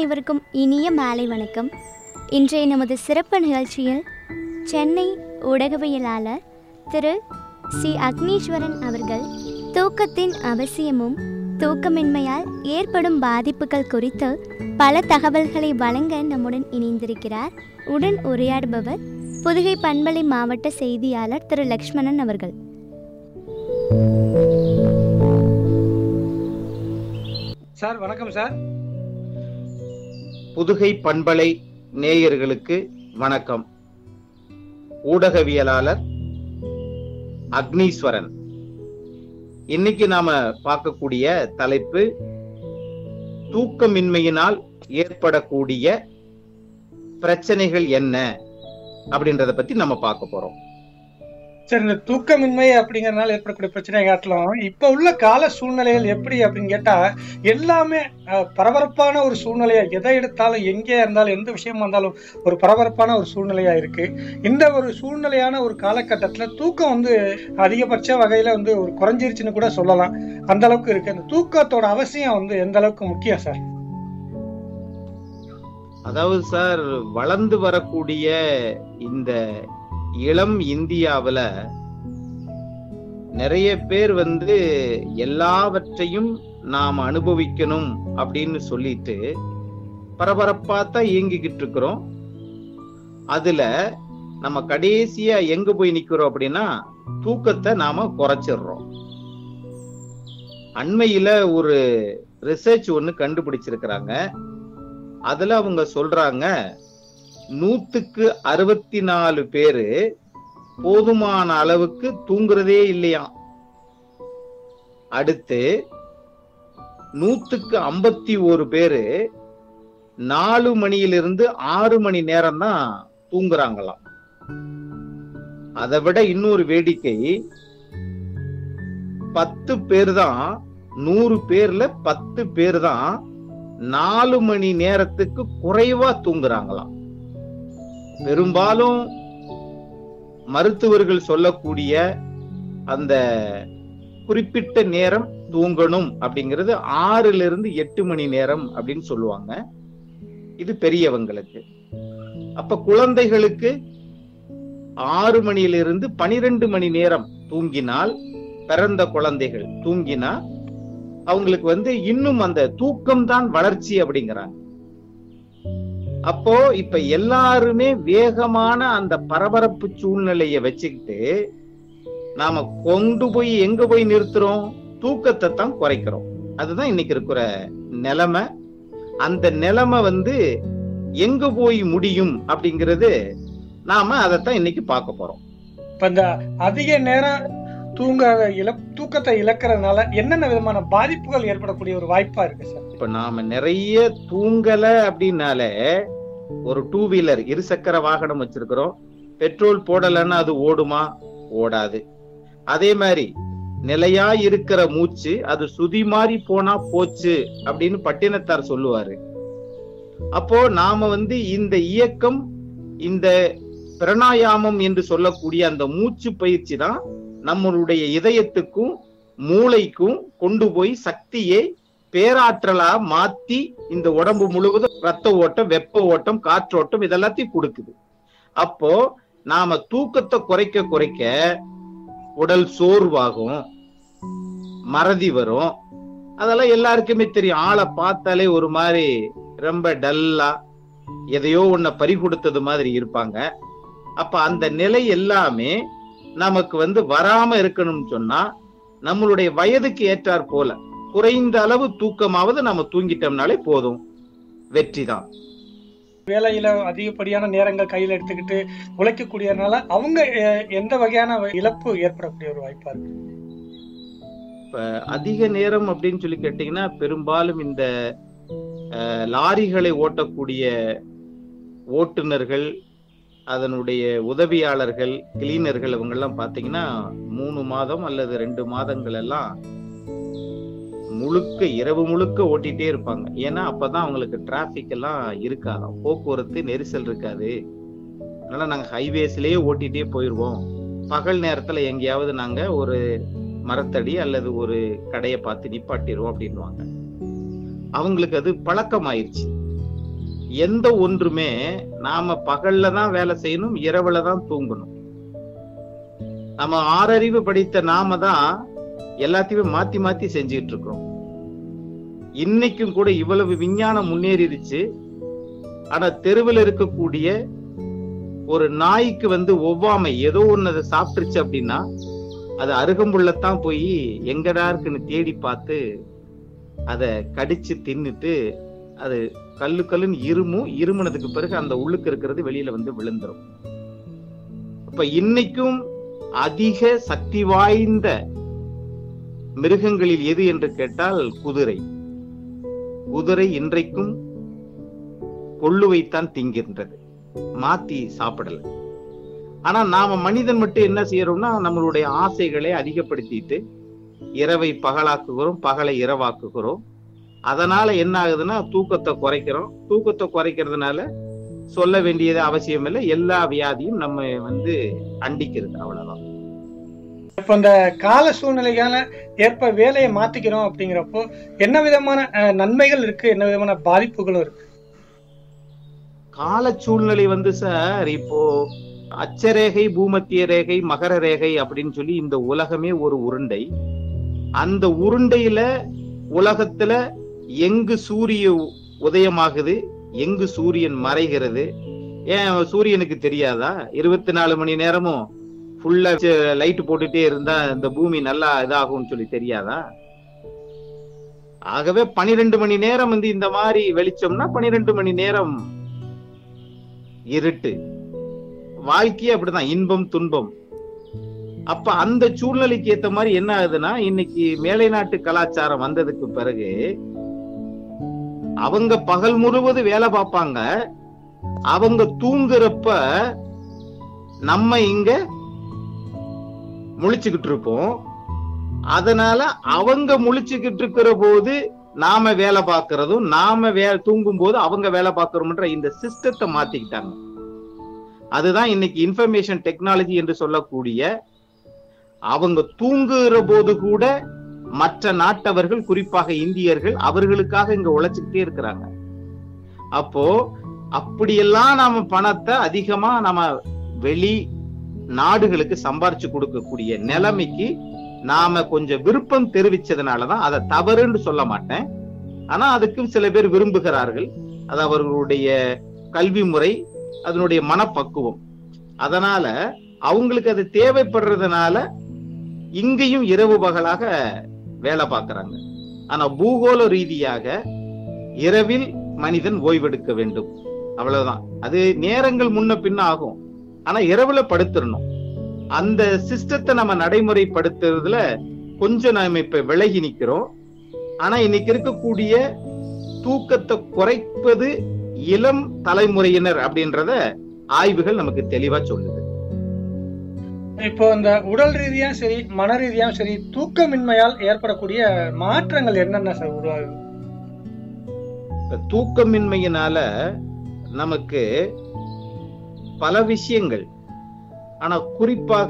அனைவருக்கும் இனிய மாலை வணக்கம் இன்றைய நமது சிறப்பு நிகழ்ச்சியில் சென்னை ஊடகவியலாளர் திரு சி அக்னீஸ்வரன் அவர்கள் தூக்கத்தின் அவசியமும் தூக்கமின்மையால் ஏற்படும் பாதிப்புகள் குறித்து பல தகவல்களை வழங்க நம்முடன் இணைந்திருக்கிறார் உடன் உரையாடுபவர் புதுகை பண்பலை மாவட்ட செய்தியாளர் திரு லக்ஷ்மணன் அவர்கள் சார் வணக்கம் சார் புதுகை பண்பலை நேயர்களுக்கு வணக்கம் ஊடகவியலாளர் அக்னீஸ்வரன் இன்னைக்கு நாம பார்க்கக்கூடிய தலைப்பு தூக்கமின்மையினால் ஏற்படக்கூடிய பிரச்சனைகள் என்ன அப்படின்றத பத்தி நம்ம பார்க்க போறோம் சார் இந்த தூக்கமின்மை அப்படிங்கறதுனால ஏற்படக்கூடிய பிரச்சனை காட்டலாம் இப்ப உள்ள கால சூழ்நிலைகள் எப்படி அப்படின்னு கேட்டா எல்லாமே அஹ், பரபரப்பான ஒரு சூழ்நிலையா எதை எடுத்தாலும் எங்கே இருந்தாலும் எந்த விஷயமா இருந்தாலும் ஒரு பரபரப்பான ஒரு சூழ்நிலையா இருக்கு இந்த ஒரு சூழ்நிலையான ஒரு காலகட்டத்துல தூக்கம் வந்து அதிகபட்ச வகையில வந்து ஒரு குறைஞ்சிருச்சுன்னு கூட சொல்லலாம் அந்த அளவுக்கு இருக்கு அந்த தூக்கத்தோட அவசியம் வந்து எந்த அளவுக்கு முக்கியம் சார் அதாவது சார் வளர்ந்து வரக்கூடிய இந்த இளம் இந்தியாவுல நிறைய பேர் வந்து எல்லாவற்றையும் நாம் அனுபவிக்கணும் அப்படின்னு சொல்லிட்டு பரபரப்பா தான் இயங்கிக்கிட்டு இருக்கிறோம் அதுல நம்ம கடைசியா எங்க போய் நிக்கிறோம் அப்படின்னா தூக்கத்தை நாம குறைச்சிடுறோம் அண்மையில ஒரு ரிசர்ச் ஒண்ணு கண்டுபிடிச்சிருக்கிறாங்க அதுல அவங்க சொல்றாங்க நூத்துக்கு அறுபத்தி நாலு பேரு போதுமான அளவுக்கு தூங்குறதே இல்லையாம் அடுத்து நூத்துக்கு ஐம்பத்தி ஒரு பேரு நாலு மணியிலிருந்து ஆறு மணி நேரம் தான் தூங்குறாங்களாம் அதை விட இன்னொரு வேடிக்கை பத்து பேர் தான் நூறு பேர்ல பத்து பேர் தான் நாலு மணி நேரத்துக்கு குறைவா தூங்குறாங்களாம் பெரும்பாலும் மருத்துவர்கள் சொல்லக்கூடிய அந்த குறிப்பிட்ட நேரம் தூங்கணும் அப்படிங்கிறது ஆறுல இருந்து எட்டு மணி நேரம் அப்படின்னு சொல்லுவாங்க இது பெரியவங்களுக்கு அப்ப குழந்தைகளுக்கு ஆறு மணியிலிருந்து பனிரெண்டு மணி நேரம் தூங்கினால் பிறந்த குழந்தைகள் தூங்கினா அவங்களுக்கு வந்து இன்னும் அந்த தூக்கம் தான் வளர்ச்சி அப்படிங்கிறாங்க அப்போ இப்ப எல்லாருமே வேகமான அந்த பரபரப்பு சூழ்நிலைய வச்சுக்கிட்டு நாம கொண்டு போய் எங்க போய் நிறுத்துறோம் தூக்கத்தை தான் குறைக்கிறோம் அதுதான் இன்னைக்கு இருக்கிற நிலைமை அந்த நிலைமை வந்து எங்க போய் முடியும் அப்படிங்கிறது நாம அதைத்தான் இன்னைக்கு பார்க்க போறோம் இப்ப இந்த அதிக நேரம் தூங்க இழ தூக்கத்தை இழக்கிறதுனால என்னென்ன விதமான பாதிப்புகள் ஏற்படக்கூடிய ஒரு வாய்ப்பா இருக்கு சார் இப்ப நாம நிறைய தூங்கல அப்படின்னாலே ஒரு டூ வீலர் இருசக்கர வாகனம் வச்சிருக்கிறோம் பெட்ரோல் போடலைன்னா அது ஓடுமா ஓடாது அதே மாதிரி நிலையா இருக்கிற மூச்சு அது சுதி மாறி போனா போச்சு அப்படின்னு பட்டினத்தார் சொல்லுவாரு அப்போ நாம வந்து இந்த இயக்கம் இந்த பிரணாயாமம் என்று சொல்லக்கூடிய அந்த மூச்சு பயிற்சி தான் நம்மளுடைய இதயத்துக்கும் மூளைக்கும் கொண்டு போய் சக்தியை பேராற்றலா மாத்தி இந்த உடம்பு முழுவதும் ரத்த ஓட்டம் வெப்ப ஓட்டம் காற்றோட்டம் இதெல்லாத்தையும் கொடுக்குது அப்போ நாம தூக்கத்தை குறைக்க குறைக்க உடல் சோர்வாகும் மறதி வரும் அதெல்லாம் எல்லாருக்குமே தெரியும் ஆளை பார்த்தாலே ஒரு மாதிரி ரொம்ப டல்லா எதையோ ஒன்ன பறி கொடுத்தது மாதிரி இருப்பாங்க அப்ப அந்த நிலை எல்லாமே நமக்கு வந்து வராம இருக்கணும்னு சொன்னா நம்மளுடைய வயதுக்கு ஏற்றாற் போல குறைந்த அளவு தூக்கமாவது நம்ம தூங்கிட்டோம்னாலே போதும் வெற்றி தான் வேலையில அதிகப்படியான நேரங்கள் கையில எடுத்துக்கிட்டு உழைக்கக்கூடியதுனால அவங்க அஹ், எந்த வகையான இழப்பு ஏற்படக்கூடிய ஒரு வாய்ப்பா இருக்கு இப்ப அதிக நேரம் அப்படின்னு சொல்லி கேட்டீங்கன்னா பெரும்பாலும் இந்த அஹ், லாரிகளை ஓட்டக்கூடிய ஓட்டுநர்கள் அதனுடைய உதவியாளர்கள் கிளீனர்கள் அவங்க எல்லாம் பாத்தீங்கன்னா மூணு மாதம் அல்லது ரெண்டு மாதங்கள் எல்லாம் முழுக்க இரவு முழுக்க ஓட்டிட்டே இருப்பாங்க ஏன்னா அப்பதான் அவங்களுக்கு டிராபிக் எல்லாம் இருக்காதாம் போக்குவரத்து நெரிசல் இருக்காது அதனால நாங்க ஹைவேஸ்லயே ஓட்டிட்டே போயிருவோம் பகல் நேரத்துல எங்கேயாவது நாங்க ஒரு மரத்தடி அல்லது ஒரு கடையை பார்த்து நிப்பாட்டிடுவோம் அப்படின்வாங்க அவங்களுக்கு அது பழக்கமாயிருச்சு எந்த ஒன்றுமே நாம பகல்ல தான் வேலை செய்யணும் இரவுல தான் தூங்கணும் நம்ம ஆறறிவு படித்த நாம தான் எல்லாத்தையுமே மாத்தி மாத்தி செஞ்சுட்டு இருக்கிறோம் இன்னைக்கும் கூட இவ்வளவு விஞ்ஞானம் முன்னேறிடுச்சு ஆனா தெருவில் இருக்கக்கூடிய ஒரு நாய்க்கு வந்து ஒவ்வாமை ஏதோ ஒண்ணு அதை சாப்பிட்டுருச்சு அப்படின்னா அது அருகம்புள்ளத்தான் போய் எங்கடா இருக்குன்னு தேடி பார்த்து அதை கடிச்சு தின்னுட்டு அது கல்லு கல்லுன்னு இருமும் இருமுனதுக்கு பிறகு அந்த உள்ளுக்கு இருக்கிறது வெளியில வந்து விழுந்துரும் அப்ப இன்னைக்கும் அதிக சக்தி வாய்ந்த மிருகங்களில் எது என்று கேட்டால் குதிரை குதிரை இன்றைக்கும் கொள்ளுவைத்தான் திங்கின்றது மாத்தி சாப்பிடல ஆனா நாம மனிதன் மட்டும் என்ன செய்யறோம்னா நம்மளுடைய ஆசைகளை அதிகப்படுத்திட்டு இரவை பகலாக்குகிறோம் பகலை இரவாக்குகிறோம் அதனால என்ன ஆகுதுன்னா தூக்கத்தை குறைக்கிறோம் தூக்கத்தை குறைக்கிறதுனால சொல்ல வேண்டியது அவசியம் இல்லை எல்லா வியாதியும் நம்ம வந்து அண்டிக்கிறது அவ்வளவுதான் இப்ப இந்த கால சூழ்நிலைக்கான ஏற்ப வேலையை மாத்திக்கிறோம் அப்படிங்கிறப்போ என்ன விதமான அஹ், நன்மைகள் இருக்கு என்ன விதமான பாதிப்புகளும் இருக்கு கால சூழ்நிலை வந்து சார் இப்போ அச்சரேகை பூமத்திய ரேகை மகர ரேகை அப்படின்னு சொல்லி இந்த உலகமே ஒரு உருண்டை அந்த உருண்டையில உலகத்துல எங்கு சூரிய உ- உதயமாகுது எங்கு சூரியன் மறைகிறது ஏன் சூரியனுக்கு தெரியாதா இருபத்தி நாலு மணி நேரமும் ஃபுல்லா லைட் போட்டுட்டே இருந்தா இந்த பூமி நல்லா இதாகும்னு சொல்லி தெரியாதா ஆகவே பனிரெண்டு மணி நேரம் வந்து இந்த மாதிரி வெளிச்சம்னா பனிரெண்டு மணி நேரம் இருட்டு வாழ்க்கையே அப்படிதான் இன்பம் துன்பம் அப்ப அந்த சூழ்நிலைக்கு ஏத்த மாதிரி என்ன ஆகுதுன்னா இன்னைக்கு மேலை நாட்டு கலாச்சாரம் வந்ததுக்கு பிறகு அவங்க பகல் முழுவதும் வேலை பார்ப்பாங்க அவங்க தூங்குறப்ப நம்ம இங்க முழிச்சுக்கிட்டு இருப்போம் அதனால அவங்க முழிச்சுக்கிட்டு இருக்கிற போது நாம வேலை பார்க்கறதும் நாம வே தூங்கும் போது அவங்க வேலை பார்க்கறோம்ன்ற இந்த சிஸ்டத்தை மாத்திக்கிட்டாங்க அதுதான் இன்னைக்கு இன்ஃபர்மேஷன் டெக்னாலஜி என்று சொல்லக்கூடிய அவங்க தூங்குகிற போது கூட மற்ற நாட்டவர்கள் குறிப்பாக இந்தியர்கள் அவர்களுக்காக இங்க உழைச்சுக்கிட்டே இருக்கிறாங்க அப்போ அப்படியெல்லாம் நாம பணத்தை அதிகமா நம்ம வெளி நாடுகளுக்கு சம்பாரிச்சு கொடுக்கக்கூடிய நிலைமைக்கு நாம கொஞ்சம் விருப்பம் தெரிவிச்சதுனாலதான் அதை தவறுன்னு சொல்ல மாட்டேன் ஆனா அதுக்கு சில பேர் விரும்புகிறார்கள் அது அவர்களுடைய கல்வி முறை அதனுடைய மனப்பக்குவம் அதனால அவங்களுக்கு அது தேவைப்படுறதுனால இங்கேயும் இரவு பகலாக வேலை பார்க்கறாங்க ஆனா பூகோள ரீதியாக இரவில் மனிதன் ஓய்வெடுக்க வேண்டும் அவ்வளவுதான் அது நேரங்கள் முன்ன பின்ன ஆகும் ஆனா இரவுல படுத்துடணும் அந்த சிஸ்டத்தை நம்ம நடைமுறைப்படுத்துறதுல கொஞ்சம் நாம இப்ப விலகி நிக்கிறோம் ஆனா இன்னைக்கு இருக்கக்கூடிய தூக்கத்தை குறைப்பது இளம் தலைமுறையினர் அப்படின்றத ஆய்வுகள் நமக்கு தெளிவா சொல்லுது இப்போ இந்த உடல் ரீதியாவும் சரி மன ரீதியாவும் சரி தூக்கமின்மையால் ஏற்படக்கூடிய மாற்றங்கள் என்னென்ன சார் உருவாகுது இப்ப தூக்கமின்மையினால நமக்கு பல விஷயங்கள் ஆனா குறிப்பாக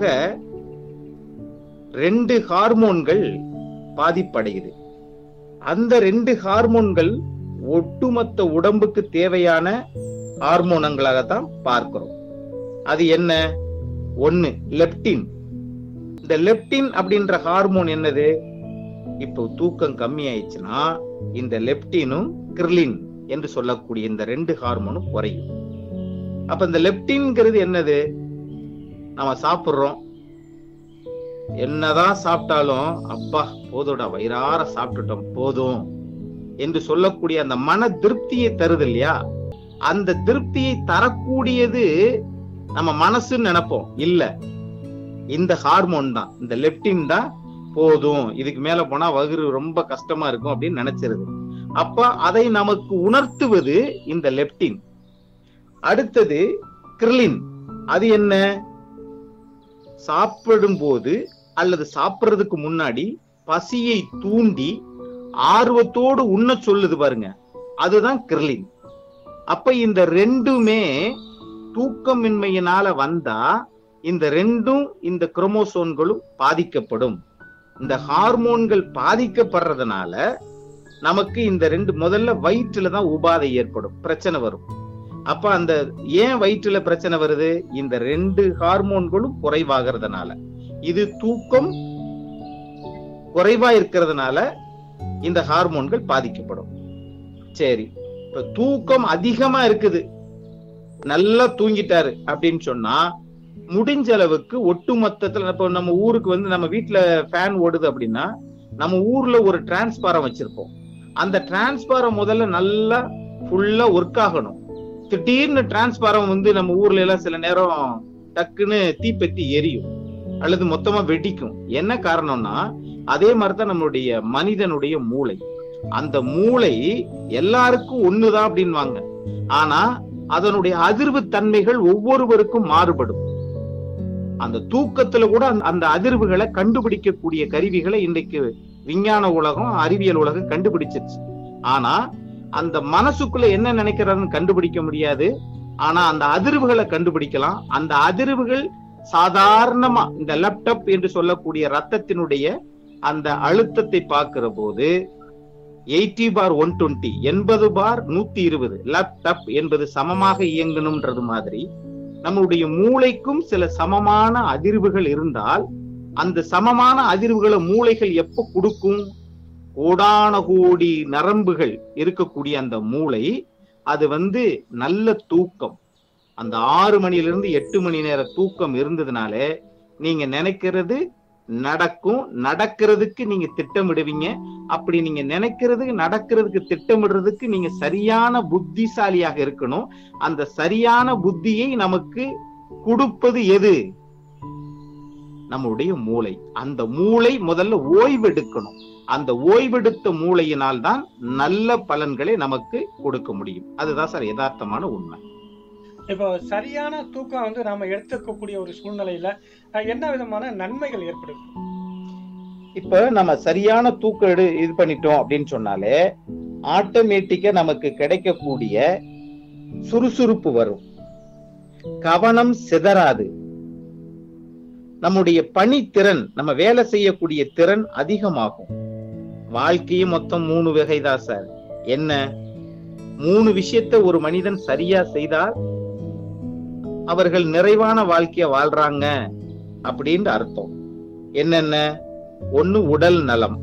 ரெண்டு ஹார்மோன்கள் பாதிப்படையுது அந்த ரெண்டு ஹார்மோன்கள் ஒட்டுமொத்த உடம்புக்கு தேவையான ஹார்மோனங்களாகத்தான் பார்க்கிறோம் அது என்ன ஒண்ணு லெப்டின் இந்த லெப்டின் அப்படின்ற ஹார்மோன் என்னது இப்போ தூக்கம் கம்மி ஆயிடுச்சுன்னா இந்த லெப்டினும் கிர்லின் என்று சொல்லக்கூடிய இந்த ரெண்டு ஹார்மோனும் குறையும் அப்ப இந்த லெப்டின்ங்கிறது என்னது நம்ம சாப்பிடுறோம் என்னதான் சாப்பிட்டாலும் அப்பா போதும்டா வயிறார சாப்பிட்டுட்டோம் போதும் என்று சொல்லக்கூடிய அந்த மன திருப்தியை தருது இல்லையா அந்த திருப்தியை தரக்கூடியது நம்ம மனசுன்னு நினைப்போம் இல்ல இந்த ஹார்மோன் தான் இந்த லெப்டின் தான் போதும் இதுக்கு மேல போனா வகுறு ரொம்ப கஷ்டமா இருக்கும் அப்படின்னு நினைச்சிருது அப்ப அதை நமக்கு உணர்த்துவது இந்த லெப்டின் அடுத்தது கிர்லின் அது என்ன சாப்பிடும் போது அல்லது சாப்பிடுறதுக்கு முன்னாடி பசியை தூண்டி ஆர்வத்தோடு உண்ண சொல்லுது பாருங்க அதுதான் கிர்லின் அப்ப இந்த ரெண்டுமே தூக்கமின்மையினால வந்தா இந்த ரெண்டும் இந்த குரோமோசோன்களும் பாதிக்கப்படும் இந்த ஹார்மோன்கள் பாதிக்கப்படுறதுனால நமக்கு இந்த ரெண்டு முதல்ல வயிற்றுல தான் உபாதை ஏற்படும் பிரச்சனை வரும் அப்ப அந்த ஏன் வயிற்றுல பிரச்சனை வருது இந்த ரெண்டு ஹார்மோன்களும் குறைவாகிறதுனால இது தூக்கம் குறைவா இருக்கிறதுனால இந்த ஹார்மோன்கள் பாதிக்கப்படும் சரி இப்ப தூக்கம் அதிகமா இருக்குது நல்லா தூங்கிட்டாரு அப்படின்னு சொன்னா முடிஞ்ச அளவுக்கு ஒட்டு மொத்தத்துல இப்ப நம்ம ஊருக்கு வந்து நம்ம வீட்டுல ஃபேன் ஓடுது அப்படின்னா நம்ம ஊர்ல ஒரு டிரான்ஸ்பாரம் வச்சிருப்போம் அந்த டிரான்ஸ்பாரம் முதல்ல நல்லா ஃபுல்லா ஒர்க் ஆகணும் திடீர்னு டிரான்ஸ்பாரம் வந்து நம்ம ஊர்ல எல்லாம் சில நேரம் டக்குன்னு தீப்பெத்தி எரியும் அல்லது மொத்தமா வெடிக்கும் என்ன காரணம்னா அதே மாதிரிதான் நம்மளுடைய மனிதனுடைய மூளை அந்த மூளை எல்லாருக்கும் ஒண்ணுதான் அப்படின்வாங்க ஆனா அதனுடைய அதிர்வு தன்மைகள் ஒவ்வொருவருக்கும் மாறுபடும் அந்த தூக்கத்துல கூட அந்த- அந்த அதிர்வுகளை கண்டுபிடிக்கக்கூடிய கருவிகளை இன்றைக்கு விஞ்ஞான உலகம் அறிவியல் உலகம் கண்டுபிடிச்சிருச்சு ஆனா அந்த மனசுக்குள்ள என்ன நினைக்கிறாருன்னு கண்டுபிடிக்க முடியாது ஆனா அந்த அதிர்வுகளை கண்டுபிடிக்கலாம் அந்த அதிர்வுகள் சாதாரணமா இந்த லேப்டாப் என்று சொல்லக்கூடிய ரத்தத்தினுடைய அந்த அழுத்தத்தை பார்க்கிற போது எயிட்டி பார் ஒன் டுவெண்ட்டி எண்பது பார் நூத்தி இருபது லேப்டாப் என்பது சமமாக இயங்கணும்ன்றது மாதிரி நம்மளுடைய மூளைக்கும் சில சமமான அதிர்வுகள் இருந்தால் அந்த சமமான அதிர்வுகளை மூளைகள் எப்ப கொடுக்கும் கோடான கோடி நரம்புகள் இருக்கக்கூடிய அந்த மூளை அது வந்து நல்ல தூக்கம் அந்த ஆறு மணில இருந்து எட்டு மணி நேர தூக்கம் இருந்ததுனாலே நீங்க நினைக்கிறது நடக்கும் நடக்கிறதுக்கு நீங்க திட்டமிடுவீங்க அப்படி நீங்க நினைக்கிறதுக்கு நடக்கிறதுக்கு திட்டமிடுறதுக்கு நீங்க சரியான புத்திசாலியாக இருக்கணும் அந்த சரியான புத்தியை நமக்கு கொடுப்பது எது நம்முடைய மூளை அந்த மூளை முதல்ல ஓய்வெடுக்கணும் அந்த ஓய்வெடுத்த மூளையினால் தான் நல்ல பலன்களை நமக்கு கொடுக்க முடியும் அதுதான் சார் யதார்த்தமான உண்மை இப்போ சரியான தூக்கம் வந்து நாம எடுத்துக்கக்கூடிய ஒரு சூழ்நிலையில அஹ், என்ன விதமான நன்மைகள் ஏற்படுது இப்ப நம்ம சரியான தூக்கம் எடு இது பண்ணிட்டோம் அப்படின்னு சொன்னாலே ஆட்டோமேட்டிக்கா நமக்கு கிடைக்கக்கூடிய சுறுசுறுப்பு வரும் கவனம் சிதறாது நம்முடைய பணித்திறன் நம்ம வேலை செய்யக்கூடிய திறன் அதிகமாகும் வாழ்க்கையும் மொத்தம் மூணு வகைதான் சார் என்ன மூணு விஷயத்த ஒரு மனிதன் சரியா செய்தால் அவர்கள் நிறைவான வாழ்க்கைய வாழ்றாங்க அப்படின்னு அர்த்தம் என்னென்ன ஒண்ணு உடல் நலம்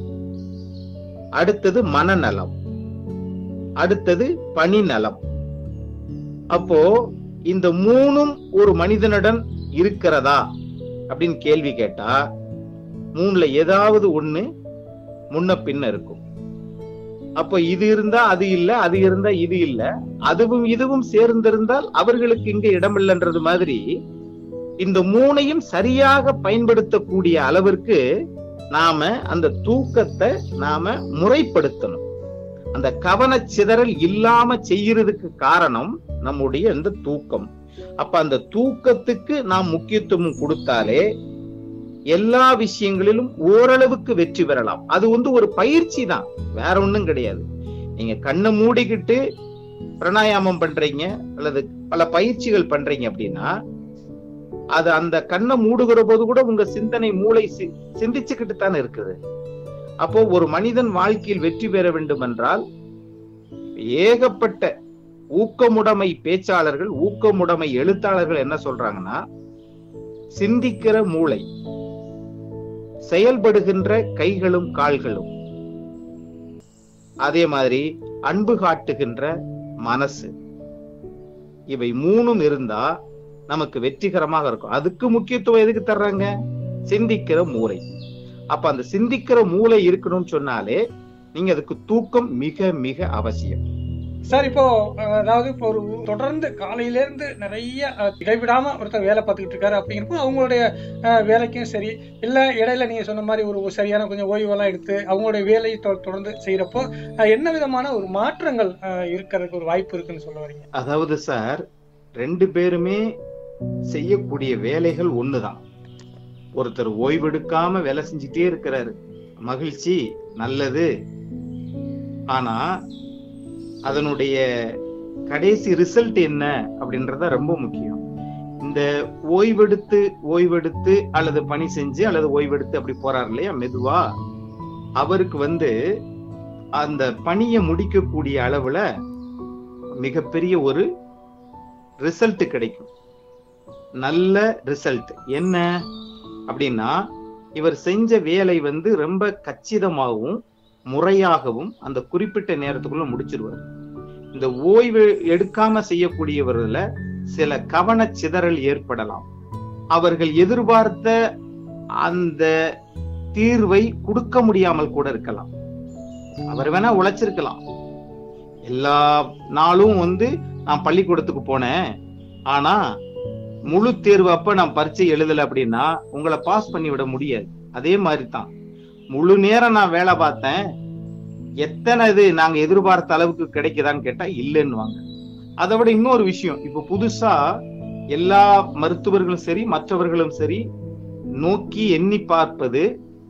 அடுத்தது மனநலம் அடுத்தது பணி நலம் அப்போ இந்த மூணும் ஒரு மனிதனுடன் இருக்கிறதா அப்படின்னு கேள்வி கேட்டா மூணுல ஏதாவது ஒண்ணு முன்ன பின்ன இருக்கும் அப்போ இது இருந்தா அது இல்ல அது இருந்தா இது இல்ல அதுவும் இதுவும் சேர்ந்திருந்தால் அவர்களுக்கு இங்க இடமில்லைன்றது மாதிரி இந்த மூணையும் சரியாக பயன்படுத்தக்கூடிய அளவிற்கு நாம அந்த தூக்கத்தை நாம முறைப்படுத்தணும் அந்த கவனச்சிதறல் இல்லாம செய்யறதுக்கு காரணம் நம்முடைய இந்த தூக்கம் அப்ப அந்த தூக்கத்துக்கு நாம் முக்கியத்துவம் கொடுத்தாலே எல்லா விஷயங்களிலும் ஓரளவுக்கு வெற்றி பெறலாம் அது வந்து ஒரு பயிற்சி தான் வேற ஒண்ணும் கிடையாது நீங்க கண்ணை மூடிக்கிட்டு பிராணாயாமம் பண்றீங்க அல்லது பல பயிற்சிகள் பண்றீங்க அப்படின்னா அது அந்த கண்ணை மூடுகிற போது கூட உங்க சிந்தனை மூளை சி- சிந்திச்சுக்கிட்டு தானே இருக்குது அப்போ ஒரு மனிதன் வாழ்க்கையில் வெற்றி பெற வேண்டும் என்றால் ஏகப்பட்ட ஊக்கமுடைமை பேச்சாளர்கள் ஊக்கமுடைமை எழுத்தாளர்கள் என்ன சொல்றாங்கன்னா சிந்திக்கிற மூளை செயல்படுகின்ற கைகளும் கால்களும் அதே மாதிரி அன்பு காட்டுகின்ற மனசு இவை மூணும் இருந்தா நமக்கு வெற்றிகரமாக இருக்கும் அதுக்கு முக்கியத்துவம் எதுக்கு தர்றாங்க சிந்திக்கிற மூளை அப்ப அந்த சிந்திக்கிற மூளை இருக்கணும்னு சொன்னாலே நீங்க அதுக்கு தூக்கம் மிக மிக அவசியம் சார் இப்போ அஹ், அதாவது இப்போ ஒரு தொடர்ந்து காலையில இருந்து நிறைய அஹ், இடைவிடாம ஒருத்தர் வேலை பார்த்துக்கிட்டு இருக்காரு அப்படிங்கிறப்போ அவங்களுடைய அஹ், வேலைக்கும் சரி இல்ல இடையில நீங்க சொன்ன மாதிரி ஒரு சரியான கொஞ்சம் ஓய்வெல்லாம் எடுத்து அவங்களுடைய வேலையை தொ- தொடர்ந்து செய்யறப்போ அஹ், என்ன விதமான ஒரு மாற்றங்கள் அஹ், இருக்கிறதுக்கு ஒரு வாய்ப்பு இருக்குன்னு சொல்ல வரீங்க அதாவது சார் ரெண்டு பேருமே செய்யக்கூடிய வேலைகள் ஒண்ணுதான் ஒருத்தர் ஓய்வெடுக்காம வேலை செஞ்சுட்டே இருக்கிறாரு மகிழ்ச்சி நல்லது ஆனா அதனுடைய கடைசி ரிசல்ட் என்ன அப்படின்றத ரொம்ப முக்கியம் இந்த ஓய்வெடுத்து ஓய்வெடுத்து அல்லது பணி செஞ்சு அல்லது ஓய்வெடுத்து அப்படி போறாரு இல்லையா மெதுவா அவருக்கு வந்து அந்த பணியை முடிக்கக்கூடிய அளவுல மிகப்பெரிய ஒரு ரிசல்ட் கிடைக்கும் நல்ல ரிசல்ட் என்ன அப்படின்னா இவர் செஞ்ச வேலை வந்து ரொம்ப கச்சிதமாகவும் முறையாகவும் அந்த குறிப்பிட்ட நேரத்துக்குள்ள முடிச்சிருவார் இந்த ஓய்வு எடுக்காம செய்யக்கூடியவர்கள சில கவன சிதறல் ஏற்படலாம் அவர்கள் எதிர்பார்த்த அந்த தீர்வை கொடுக்க முடியாமல் கூட இருக்கலாம் அவர் வேணா உழைச்சிருக்கலாம் எல்லா நாளும் வந்து நான் பள்ளிக்கூடத்துக்கு போனேன் ஆனா முழு தேர்வு அப்ப நான் பரீட்சை எழுதல அப்படின்னா உங்களை பாஸ் பண்ணி விட முடியாது அதே மாதிரி தான் முழு நேரம் நான் வேலை பார்த்தேன் எத்தனை இது நாங்க எதிர்பார்த்த அளவுக்கு கிடைக்குதான்னு கேட்டா இல்லைன்னுவாங்க அதை விட இன்னொரு விஷயம் இப்ப புதுசா எல்லா மருத்துவர்களும் சரி மற்றவர்களும் சரி நோக்கி எண்ணி பார்ப்பது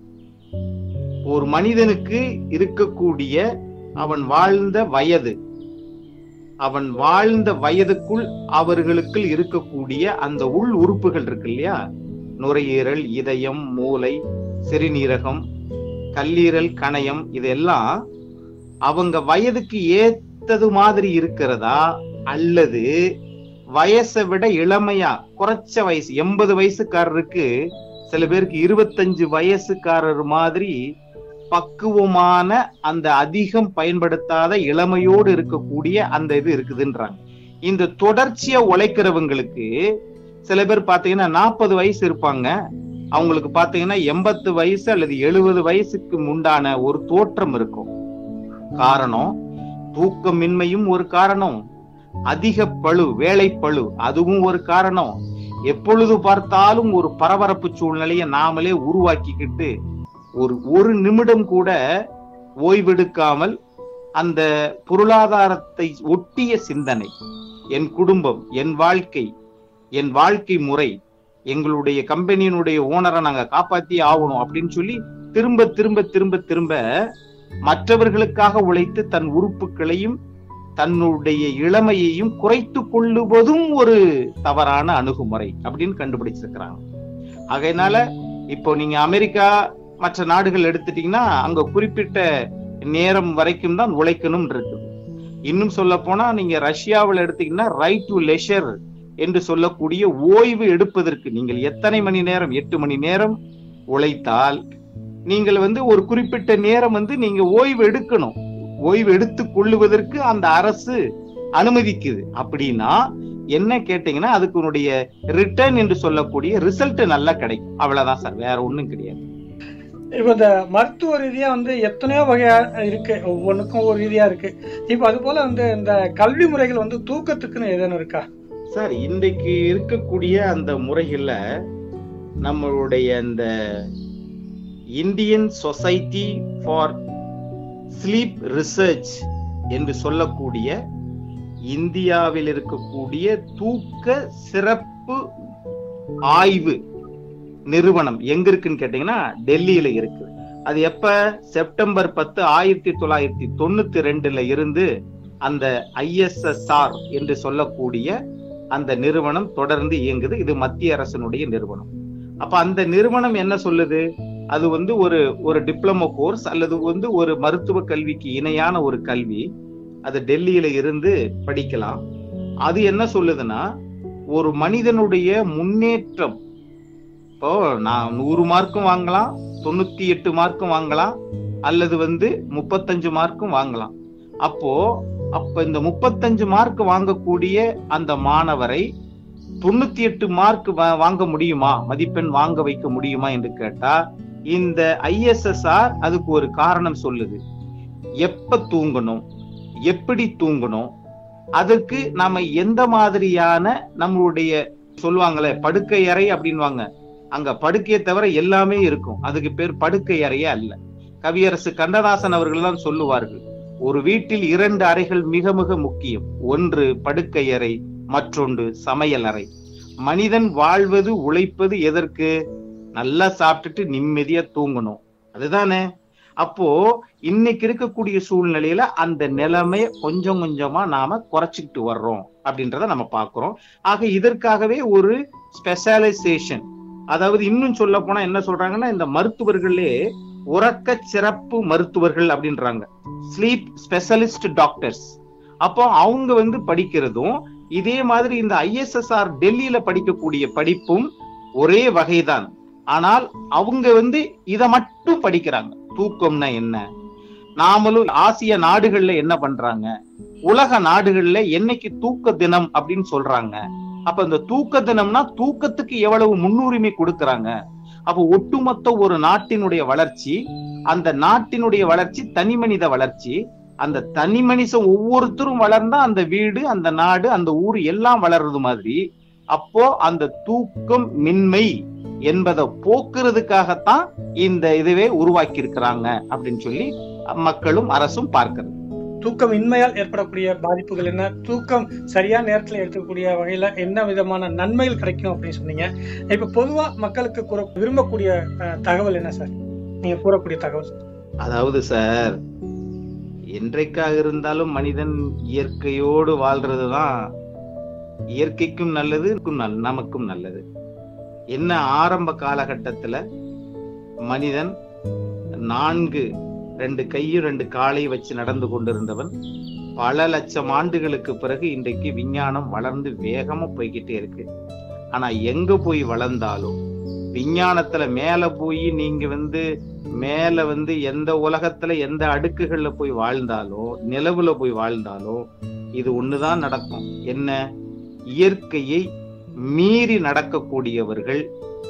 ஒரு மனிதனுக்கு இருக்கக்கூடிய அவன் வாழ்ந்த வயது அவன் வாழ்ந்த வயதுக்குள் அவர்களுக்குள் இருக்கக்கூடிய அந்த உள் உறுப்புகள் இருக்கு இல்லையா நுரையீரல் இதயம் மூளை சிறுநீரகம் கல்லீரல் கணையம் இதெல்லாம் அவங்க வயதுக்கு ஏத்தது மாதிரி இருக்கிறதா அல்லது வயசை விட இளமையா குறைச்ச வயசு எண்பது வயசுக்காரருக்கு சில பேருக்கு இருபத்தஞ்சு வயசுக்காரர் மாதிரி பக்குவமான அந்த அதிகம் பயன்படுத்தாத இளமையோடு இருக்கக்கூடிய அந்த இது இருக்குதுன்றாங்க இந்த தொடர்ச்சியா உழைக்கிறவங்களுக்கு சில பேர் பாத்தீங்கன்னா நாற்பது வயசு இருப்பாங்க அவங்களுக்கு பாத்தீங்கன்னா எண்பத்து வயசு அல்லது எழுபது வயசுக்கு உண்டான ஒரு தோற்றம் இருக்கும் காரணம் தூக்கமின்மையும் ஒரு காரணம் அதிக பழு வேலை பழு அதுவும் ஒரு காரணம் எப்பொழுது பார்த்தாலும் ஒரு பரபரப்பு சூழ்நிலையை நாமளே உருவாக்கிக்கிட்டு ஒரு ஒரு நிமிடம் கூட ஓய்வெடுக்காமல் அந்த பொருளாதாரத்தை ஒட்டிய சிந்தனை என் குடும்பம் என் வாழ்க்கை என் வாழ்க்கை முறை எங்களுடைய கம்பெனியினுடைய ஓனரை நாங்க காப்பாத்தி ஆகணும் அப்படின்னு சொல்லி திரும்ப திரும்ப திரும்ப திரும்ப மற்றவர்களுக்காக உழைத்து தன் உறுப்புகளையும் தன்னுடைய இளமையையும் குறைத்து கொள்ளுவதும் ஒரு தவறான அணுகுமுறை அப்படின்னு கண்டுபிடிச்சிருக்கிறாங்க ஆகையினால இப்போ நீங்க அமெரிக்கா மற்ற நாடுகள் எடுத்துட்டீங்கன்னா அங்க குறிப்பிட்ட நேரம் வரைக்கும் தான் உழைக்கணும் இருக்குது இன்னும் சொல்ல போனா நீங்க ரஷ்யாவில் எடுத்தீங்கன்னா ரைட் டு லெஷர் என்று சொல்லக்கூடிய ஓய்வு எடுப்பதற்கு நீங்கள் எத்தனை மணி நேரம் எட்டு மணி நேரம் உழைத்தால் நீங்கள் வந்து ஒரு குறிப்பிட்ட நேரம் வந்து நீங்க ஓய்வு எடுக்கணும் ஓய்வு எடுத்துக் கொள்ளுவதற்கு அந்த அரசு அனுமதிக்குது அப்படின்னா என்ன கேட்டீங்கன்னா அதுக்கு உன்னுடைய ரிட்டர்ன் என்று சொல்லக்கூடிய ரிசல்ட் நல்லா கிடைக்கும் அவ்வளவுதான் சார் வேற ஒண்ணும் கிடையாது இப்போ இந்த மருத்துவ ரீதியா வந்து எத்தனையோ வகையா இருக்கு ஒவ்வொன்றுக்கும் ஒரு ரீதியா இருக்கு இப்போ அது போல வந்து இந்த கல்வி முறைகள் வந்து தூக்கத்துக்குன்னு ஏதேனும் இருக்கா சார் இன்றைக்கு இருக்கக்கூடிய அந்த முறைகள்ல நம்மளுடைய இந்த Indian Society for Sleep Research என்று சொல்லக்கூடிய இந்தியாவில் இருக்கக்கூடிய தூக்க சிறப்பு ஆய்வு நிறுவனம் எங்க இருக்குன்னு கேட்டீங்கன்னா டெல்லியில இருக்கு அது எப்ப செப்டம்பர் பத்து ஆயிரத்தி தொள்ளாயிரத்தி தொண்ணூத்தி ரெண்டுல இருந்து அந்த ஐஎஸ்எஸ்ஆர் என்று சொல்லக்கூடிய அந்த நிறுவனம் தொடர்ந்து இயங்குது இது மத்திய அரசனுடைய நிறுவனம் அப்ப அந்த நிறுவனம் என்ன சொல்லுது அது வந்து ஒரு ஒரு டிப்ளமோ கோர்ஸ் அல்லது வந்து ஒரு மருத்துவ கல்விக்கு இணையான ஒரு கல்வி அது டெல்லியில இருந்து படிக்கலாம் அது என்ன சொல்லுதுன்னா ஒரு மனிதனுடைய முன்னேற்றம் இப்போ நான் நூறு மார்க்கும் வாங்கலாம் தொண்ணூத்தி எட்டு மார்க்கும் வாங்கலாம் அல்லது வந்து முப்பத்தஞ்சு மார்க்கும் வாங்கலாம் அப்போ அப்ப இந்த முப்பத்தஞ்சு மார்க் வாங்கக்கூடிய அந்த மாணவரை தொண்ணூத்தி எட்டு மார்க் வாங்க முடியுமா மதிப்பெண் வாங்க வைக்க முடியுமா என்று கேட்டா இந்த ஐஎஸ்எஸ்ஆர் அதுக்கு ஒரு காரணம் சொல்லுது எப்ப தூங்கணும் எப்படி தூங்கணும் அதுக்கு நாம எந்த மாதிரியான நம்மளுடைய சொல்லுவாங்களே படுக்கை அறை அப்படின்வாங்க அங்க படுக்கையை தவிர எல்லாமே இருக்கும் அதுக்கு பேர் படுக்கை அறையே அல்ல கவியரசு கண்ணதாசன் அவர்கள் தான் சொல்லுவார்கள் ஒரு வீட்டில் இரண்டு அறைகள் மிக மிக முக்கியம் ஒன்று படுக்கை அறை மற்றொன்று சமையல் அறை மனிதன் வாழ்வது உழைப்பது எதற்கு நல்லா சாப்பிட்டுட்டு நிம்மதியா தூங்கணும் அதுதானே அப்போ இன்னைக்கு இருக்கக்கூடிய சூழ்நிலையில அந்த நிலைமைய கொஞ்சம் கொஞ்சமா நாம குறைச்சிக்கிட்டு வர்றோம் அப்படின்றத நம்ம பாக்குறோம் ஆக இதற்காகவே ஒரு ஸ்பெஷலைசேஷன் அதாவது இன்னும் சொல்ல போனா என்ன சொல்றாங்கன்னா இந்த மருத்துவர்களே உறக்க சிறப்பு மருத்துவர்கள் அப்படின்றாங்க ஸ்லீப் ஸ்பெஷலிஸ்ட் டாக்டர்ஸ் அப்போ அவங்க வந்து படிக்கிறதும் இதே மாதிரி இந்த ஐஎஸ்எஸ்ஆர் டெல்லியில படிக்கக்கூடிய படிப்பும் ஒரே வகைதான் ஆனால் அவங்க வந்து இத மட்டும் படிக்கிறாங்க தூக்கம்னா என்ன நாமளும் ஆசிய நாடுகள்ல என்ன பண்றாங்க உலக நாடுகள்ல என்னைக்கு தூக்க தினம் அப்படின்னு சொல்றாங்க அப்ப இந்த தூக்க தினம்னா தூக்கத்துக்கு எவ்வளவு முன்னுரிமை கொடுக்கறாங்க அப்ப ஒட்டுமொத்த ஒரு நாட்டினுடைய வளர்ச்சி அந்த நாட்டினுடைய வளர்ச்சி தனி மனித வளர்ச்சி அந்த தனி மனிதன் ஒவ்வொருத்தரும் வளர்ந்தா அந்த வீடு அந்த நாடு அந்த ஊர் எல்லாம் வளர்றது மாதிரி அப்போ அந்த தூக்கம் மின்மை என்பதை போக்குறதுக்காகத்தான் இந்த இதுவே உருவாக்கி இருக்கிறாங்க அப்படின்னு சொல்லி மக்களும் அரசும் பார்க்கிறது தூக்கம் இன்மையால் ஏற்படக்கூடிய பாதிப்புகள் என்ன தூக்கம் சரியான நேரத்துல எடுக்கக்கூடிய வகையில என்ன விதமான நன்மைகள் கிடைக்கும் அப்படின்னு சொன்னீங்க இப்ப பொதுவா மக்களுக்கு கூற விரும்பக்கூடிய அஹ், தகவல் என்ன சார் நீங்க கூறக்கூடிய தகவல் அதாவது சார் என்றைக்காக இருந்தாலும் மனிதன் இயற்கையோடு வாழ்றதுதான் இயற்கைக்கும் நல்லது நல்- நமக்கும் நல்லது என்ன ஆரம்ப காலகட்டத்துல மனிதன் நான்கு ரெண்டு கையும் ரெண்டு காலையும் வச்சு நடந்து கொண்டிருந்தவன் பல லட்சம் ஆண்டுகளுக்கு பிறகு இன்றைக்கு விஞ்ஞானம் வளர்ந்து வேகமா போய்கிட்டே இருக்கு ஆனா எங்க போய் வளர்ந்தாலும் விஞ்ஞானத்துல மேல போய் நீங்க வந்து மேல வந்து எந்த உலகத்துல எந்த அடுக்குகள்ல போய் வாழ்ந்தாலும் நிலவுல போய் வாழ்ந்தாலும் இது ஒண்ணுதான் நடக்கும் என்ன இயற்கையை மீறி நடக்கக்கூடியவர்கள்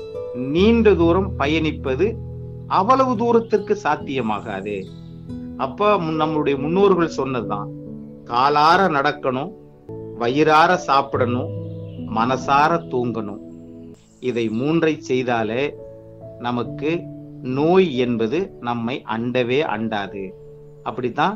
நீண்ட தூரம் பயணிப்பது அவ்வளவு தூரத்திற்கு சாத்தியமாகாது அப்ப முன்- நம்மளுடைய முன்னோர்கள் சொன்னதுதான் காலார நடக்கணும் வயிறார சாப்பிடணும் மனசார தூங்கணும் இதை மூன்றை செய்தாலே நமக்கு நோய் என்பது நம்மை அண்டவே அண்டாது அப்படித்தான்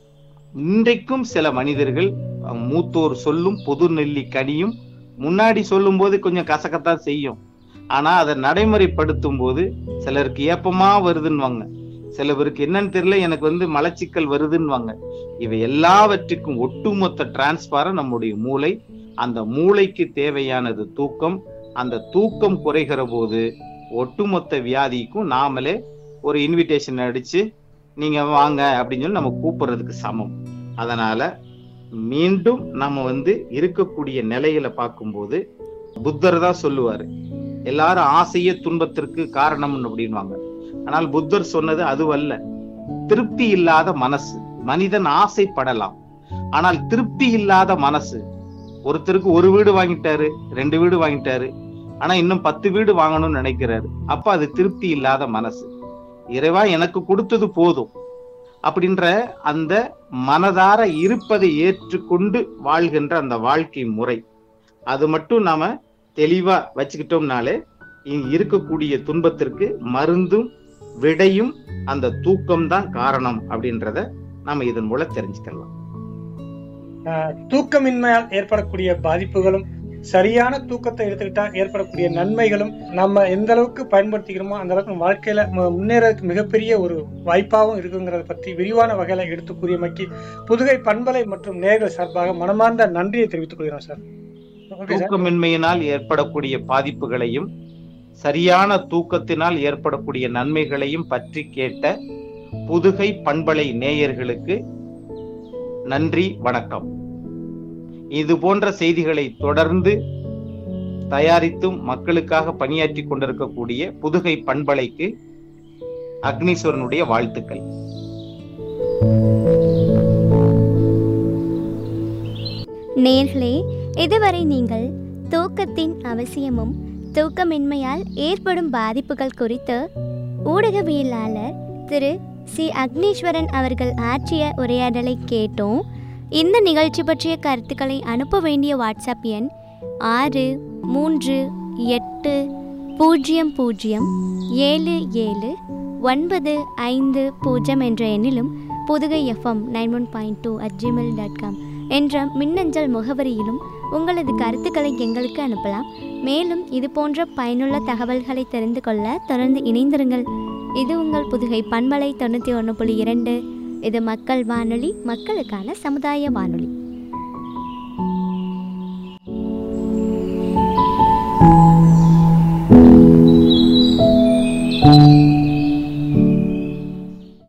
இன்றைக்கும் சில மனிதர்கள் அஹ், மூத்தோர் சொல்லும் பொது நெல்லி கனியும் முன்னாடி சொல்லும் போது கொஞ்சம் கசக்கத்தான் செய்யும் ஆனா அதை நடைமுறைப்படுத்தும் போது சிலருக்கு ஏப்பமா வருதுன்னுவாங்க சில பேருக்கு என்னன்னு தெரியல எனக்கு வந்து மலச்சிக்கல் வருதுன்னுவாங்க இவை எல்லாவற்றுக்கும் ஒட்டுமொத்த டிரான்ஸ்பார நம்முடைய மூளை அந்த மூளைக்கு தேவையானது தூக்கம் அந்த தூக்கம் குறைகிற போது ஒட்டுமொத்த வியாதிக்கும் நாமளே ஒரு இன்விடேஷன் அடிச்சு நீங்க வாங்க அப்படின்னு சொல்லி நம்ம கூப்பிடுறதுக்கு சமம் அதனால மீண்டும் நம்ம வந்து இருக்கக்கூடிய நிலையில பார்க்கும்போது புத்தர் தான் சொல்லுவாரு எல்லாரும் ஆசையே துன்பத்திற்கு காரணம் அப்படின்வாங்க ஆனால் புத்தர் சொன்னது அதுவல்ல திருப்தி இல்லாத மனசு மனிதன் ஆசைப்படலாம் ஆனால் திருப்தி இல்லாத மனசு ஒருத்தருக்கு ஒரு வீடு வாங்கிட்டாரு ரெண்டு வீடு வாங்கிட்டாரு ஆனா இன்னும் பத்து வீடு வாங்கணும்னு நினைக்கிறாரு அப்ப அது திருப்தி இல்லாத மனசு இறைவா எனக்கு கொடுத்தது போதும் அப்படின்ற அந்த மனதார இருப்பதை ஏற்றுக்கொண்டு வாழ்கின்ற அந்த வாழ்க்கை முறை அது மட்டும் நாம தெளிவா வச்சுக்கிட்டோம்னாலே இங்க இருக்கக்கூடிய துன்பத்திற்கு மருந்தும் விடையும் அந்த தூக்கம் தான் காரணம் அப்படின்றத நாம இதன் மூலம் தெரிஞ்சுக்கலாம் தூக்கமின்மையால் ஏற்படக்கூடிய பாதிப்புகளும் சரியான தூக்கத்தை எடுத்துக்கிட்டா ஏற்படக்கூடிய நன்மைகளும் நம்ம எந்த அளவுக்கு பயன்படுத்திக்கிறோமோ அந்த அளவுக்கு நம்ம வாழ்க்கையில மு- முன்னேறதுக்கு மிகப்பெரிய ஒரு வாய்ப்பாகவும் இருக்குங்கிறத பற்றி விரிவான வகையில எடுத்து கூறியமைக்கு புதுகை பண்பலை மற்றும் நேர்கள் சார்பாக மனமார்ந்த நன்றியை தெரிவித்துக் கொள்கிறோம் சார் ஓகே சார் தூக்கமின்மையினால் ஏற்படக்கூடிய பாதிப்புகளையும் சரியான தூக்கத்தினால் ஏற்படக்கூடிய நன்மைகளையும் பற்றி கேட்ட புதுகை பண்பலை நேயர்களுக்கு நன்றி வணக்கம் இது போன்ற செய்திகளை தொடர்ந்து தயாரித்தும் மக்களுக்காக பணியாற்றி கொண்டிருக்கக்கூடிய புதுகை பண்பலைக்கு அக்னீஸ்வரனுடைய வாழ்த்துக்கள் நேர்களே இதுவரை நீங்கள் தூக்கத்தின் அவசியமும் தூக்கமின்மையால் ஏற்படும் பாதிப்புகள் குறித்து ஊடகவியலாளர் திரு சி அக்னீஸ்வரன் அவர்கள் ஆற்றிய உரையாடலை கேட்டோம் இந்த நிகழ்ச்சி பற்றிய கருத்துக்களை அனுப்ப வேண்டிய வாட்ஸ்அப் எண் ஆறு மூன்று எட்டு பூஜ்ஜியம் பூஜ்ஜியம் ஏழு ஏழு ஒன்பது ஐந்து பூஜ்ஜியம் என்ற எண்ணிலும் Pudugai FM nine one point two at Gmail dot com என்ற மின்னஞ்சல் முகவரியிலும் உங்களது கருத்துக்களை எங்களுக்கு அனுப்பலாம் மேலும் இது போன்ற பயனுள்ள தகவல்களை தெரிந்து கொள்ள தொடர்ந்து இணைந்திருங்கள் இது உங்கள் புதுகை பண்பலை தொண்ணூற்றி ஒன்று புள்ளி இரண்டு இது மக்கள் வானொலி மக்களுக்கான சமுதாய வானொலி